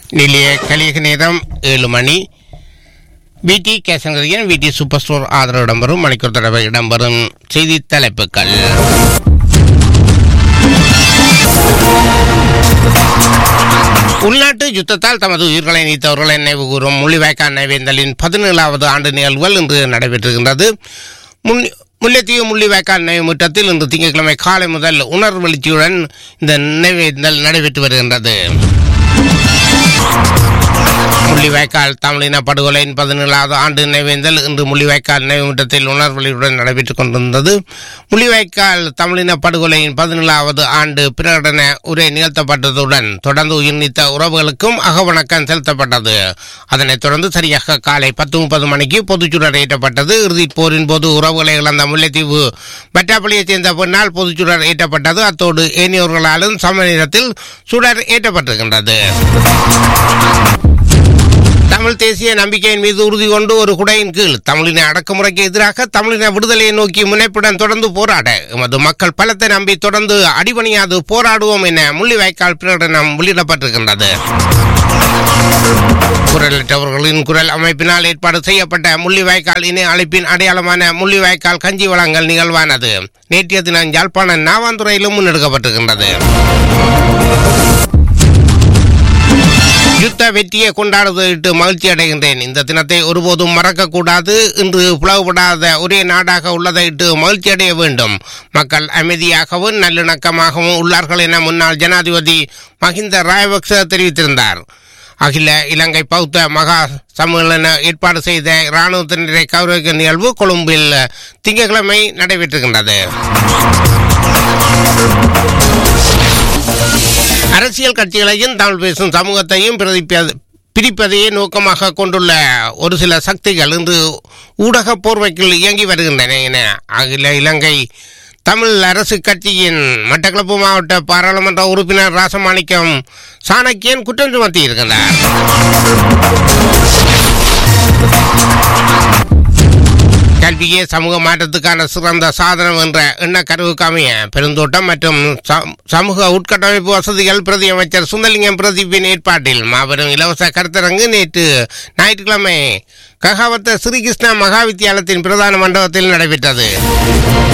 நிலைய கலியக நேரம் ஏழு மணி விடி கேசங்கரியன் விடி சூப்பர் ஸ்டோர் ஆதரவு இடம்பெறும் மணிக்கூர் தடவை இடம்பெறும் செய்தி தலைப்புகள் உள்நாட்டு யுத்தத்தால் தமது உயிர்களை நீத்தவர்களை நினைவு கூறும் முள்ளிவாய்க்கால் நினைவேந்தலின் பதினேழாவது ஆண்டு நிகழ்வுகள் இன்று நடைபெற்றிருக்கின்றது முன் முல்லைத்தீவு முள்ளிவாய்க்கால் நினைவு முற்றத்தில் இன்று திங்கட்கிழமை காலை முதல் உணர்வு எழுச்சியுடன் இந்த நினைவேந்தல் நடைபெற்று வருகின்றது முள்ளிவாய்க்கால் தமிழின படுகொலையின் பதினேழாவது ஆண்டு நினைவேந்தல் இன்று முள்ளிவாய்க்கால் நினைவுமுற்றத்தில் உணர்வெளியுடன் நடைபெற்றுக் கொண்டிருந்தது முள்ளிவாய்க்கால் தமிழின படுகொலையின் பதினேழாவது ஆண்டு பிரகடன உரை நிகழ்த்தப்பட்டதுடன் தொடர்ந்து உயிர் நீத்த உறவுகளுக்கும் அகவணக்கம் செலுத்தப்பட்டது அதனைத் தொடர்ந்து சரியாக காலை பத்து முப்பது மணிக்கு பொதுச்சுடர் ஏற்றப்பட்டது இறுதிப் போரின் போது உறவுகளை இழந்த முல்லைத்தீவு பட்டாப்பள்ளியைச் சேர்ந்த பெண்ணால் பொதுச்சுடர் ஏற்றப்பட்டது அத்தோடு ஏனையோர்களாலும் சம நேரத்தில் சுடர் ஏற்றப்பட்டிருக்கின்றது தமிழ் தேசிய நம்பிக்கையின் மீது உறுதி கொண்டு ஒரு குடையின் கீழ் தமிழின அடக்குமுறைக்கு எதிராக தமிழின விடுதலையை நோக்கி முனைப்புடன் தொடர்ந்து போராட எமது மக்கள் பலத்தை நம்பி தொடர்ந்து அடிபணியாது போராடுவோம் என முள்ளிவாய்க்கால் பிரகடனம் வெளியிடப்பட்டிருக்கின்றது குரலற்றவர்களின் குரல் அமைப்பினால் ஏற்பாடு செய்யப்பட்ட முள்ளிவாய்க்கால் இணை அழைப்பின் அடையாளமான முள்ளிவாய்க்கால் கஞ்சி வழங்கல் நிகழ்வானது நேற்றைய தினம் யாழ்ப்பாணம் நாவாந்துறையிலும் முன்னெடுக்கப்பட்டிருக்கின்றது யுத்த வெற்றியை கொண்டாடுவதிட்டு மகிழ்ச்சி அடைகின்றேன் இந்த தினத்தை ஒருபோதும் மறக்கக்கூடாது இன்று பிளவுபடாத ஒரே நாடாக உள்ளதையிட்டு மகிழ்ச்சி அடைய வேண்டும் மக்கள் அமைதியாகவும் நல்லிணக்கமாகவும் உள்ளார்கள் என முன்னாள் ஜனாதிபதி மஹிந்த ராயபக்ச தெரிவித்திருந்தார் அகில இலங்கை பௌத்த மகா சம்மேளன ஏற்பாடு செய்த இராணுவத்தினரை கௌரவிக்க நிகழ்வு கொழும்பில் திங்கட்கிழமை நடைபெற்றுகின்றது அரசியல் கட்சிகளையும் தமிழ் பேசும் சமூகத்தையும் பிரதிப்ப பிரிப்பதையே நோக்கமாக கொண்டுள்ள ஒரு சில சக்திகள் இன்று ஊடக போர்வைக்குள் இயங்கி வருகின்றன என அகில இலங்கை தமிழ் அரசு கட்சியின் மட்டக்களப்பு மாவட்ட பாராளுமன்ற உறுப்பினர் ராசமாணிக்கம் சாணக்கியன் குற்றம் சுமத்தியிருக்கிறார் கல்வியே சமூக மாற்றத்துக்கான சிறந்த சாதனம் என்ற எண்ண கருவுக்கு அமைய பெருந்தோட்டம் மற்றும் சமூக உட்கட்டமைப்பு வசதிகள் பிரதி அமைச்சர் சுந்தலிங்கம் பிரதீப்பின் ஏற்பாட்டில் மாபெரும் இலவச கருத்தரங்கு நேற்று ஞாயிற்றுக்கிழமை ககாவத்த ஸ்ரீகிருஷ்ணா மகா வித்தியாலயத்தின் பிரதான மண்டபத்தில் நடைபெற்றது